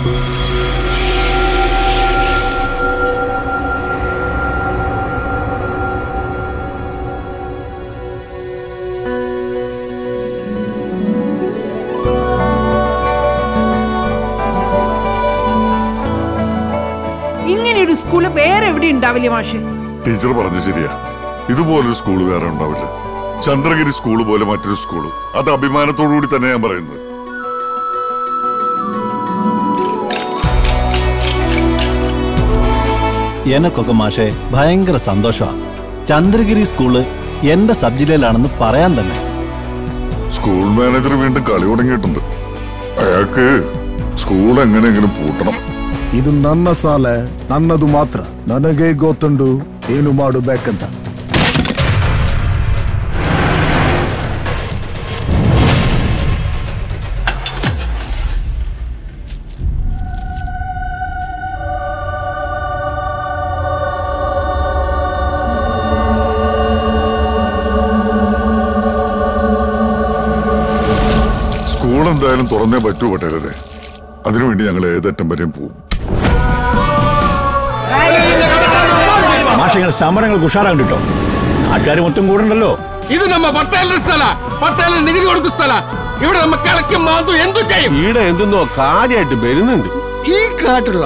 ഇങ്ങനെ ഒരു സ്കൂള് വേറെ എവിടെ ഉണ്ടാവില്ല മാഷ് ടീച്ചർ പറഞ്ഞു ശരിയാ ഇതുപോലൊരു സ്കൂൾ വേറെ ഉണ്ടാവില്ല ചന്ദ്രഗിരി സ്കൂൾ പോലെ മറ്റൊരു സ്കൂൾ അത് അഭിമാനത്തോടു കൂടി തന്നെ ഞാൻ പറയുന്നത് എനക്കൊക്കെ മാഷെ ഭയങ്കര സന്തോഷമാണ് ചന്ദ്രഗിരി സ്കൂള് എന്റെ സബ് ജില്ലയിലാണെന്ന് പറയാൻ തന്നെ സ്കൂൾ മാനേജർ വീണ്ടും കളി തുടങ്ങിയിട്ടുണ്ട് അയാൾക്ക് ಸ್ಕೂಲ್ ಎങ്ങനെ പൂട്ടണം ಇದು ನನ್ನ ಸಾಲೆ ನನ್ನದು ಮಾತ್ರ ನನಗೆ ಗೊತ್ತುಂಡು ಏನು ಮಾಡಬೇಕಂತ സ്കൂൾ എന്തായാലും തുറന്നേ പറ്റൂ പട്ടേലരെ അതിനുവേണ്ടി ഞങ്ങൾ ഏതറ്റം വരെയും പോവും മാഷങ്ങൾ സമരങ്ങൾക്ക് ഉഷാറാണ് കേട്ടോ നാട്ടുകാർ മൊത്തം കൂടുണ്ടല്ലോ ഇത് നമ്മ പട്ടേലിന്റെ സ്ഥല പട്ടേലിന് നികുതി കൊടുക്കുന്ന സ്ഥല ഇവിടെ നമ്മ കിളക്കും മാന്തും എന്തും ചെയ്യും ഈടെ എന്തെന്നോ കാര്യമായിട്ട് വരുന്നുണ്ട് ഈ കാട്ടുള്ള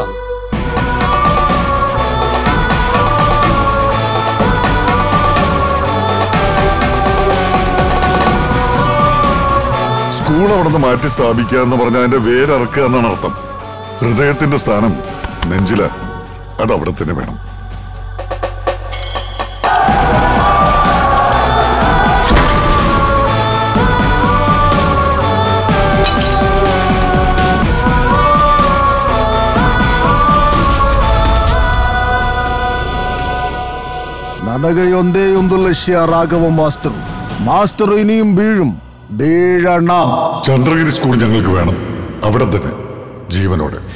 സ്കൂൾ അവിടെ നിന്ന് മാറ്റി സ്ഥാപിക്കുക എന്ന് പറഞ്ഞാൽ അതിന്റെ വേരറക്കുക എന്നാണ് അർത്ഥം ഹൃദയത്തിന്റെ സ്ഥാനം നെഞ്ചില അത് അവിടെ തന്നെ വേണം ನನಗೆ ಒಂದೇ ಒಂದು ಲಕ್ಷ್ಯ ರಾಘವ മാസ്റ്റർ മാസ്റ്റർ ഇനിയും വീഴും വീഴണം ചന്ദ്രഗിരി സ്കൂൾ ഞങ്ങൾക്ക് വേണം അവിടെ തന്നെ ജീവനോടെ